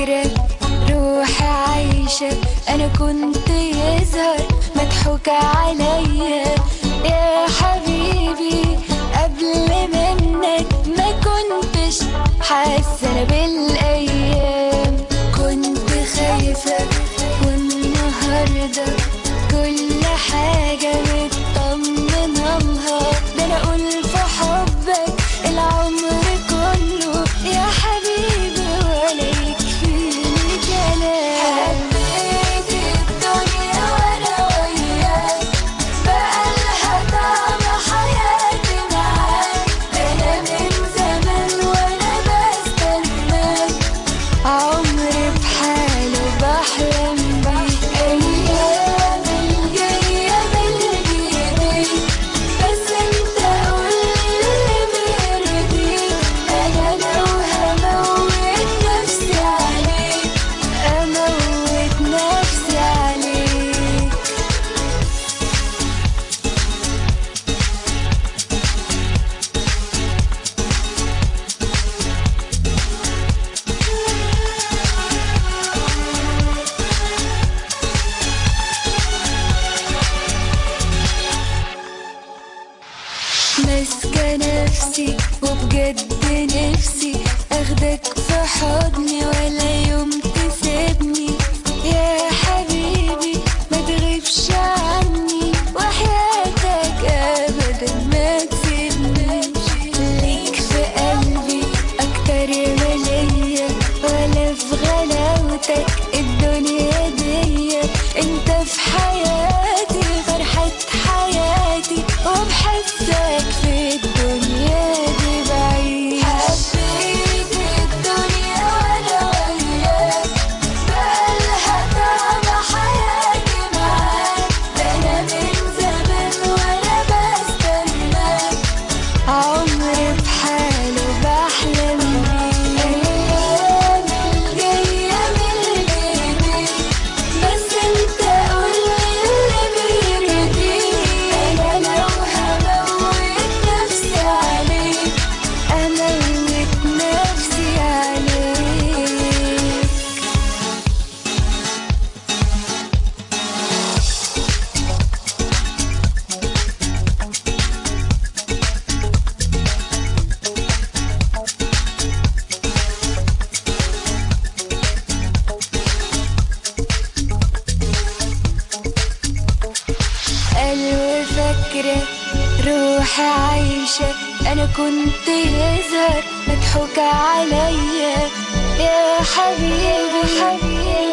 فاكرة روحي عايشة أنا كنت يظهر مضحوكة عليا يا حبيبي قبل منك ما كنتش حاسة أنا بالأيام كنت خايفة والنهاردة كل حاجة مطمنة لها ده أنا أقول في حبك العمر كله يا حبيبي ولا يكفيني كلام حبيت الدنيا وأنا وياك بقالها طعم حياتي معاك ده أنا من زمان وأنا بستناك عمري بحاله بحلم بيه أيام الجاية بالجديد بس انت قولي اللي بيرضيك أنا لو هموت نفسي عليك أموت نفسي عليك ماسكة نفسي وبجد نفسي اخدك في حضني ولا يوم تسيبني يا حبيبي ما تغيبش عني وحياتك ابدا ما تسيبنيش ليك في قلبي اكتر ما ليا ولا في غلاوتك الدنيا دي انت في حياتي فرحة حياتي وبحسك في الدنيا دي بعيد حبيت الدنيا وانا وياك بقالها طعم حياتي معاك ده انا من زمان وانا بستناك عمري بحاله بحلم بيه ايام الجاية من جديد بس انت قولي اللي بيرضيك انا لو هموت نفسي عليك اموت نفسي عليك قلبي فاكرة روحي عايشة أنا كنت يظهر مضحوكة عليا يا حبيبي, حبيبي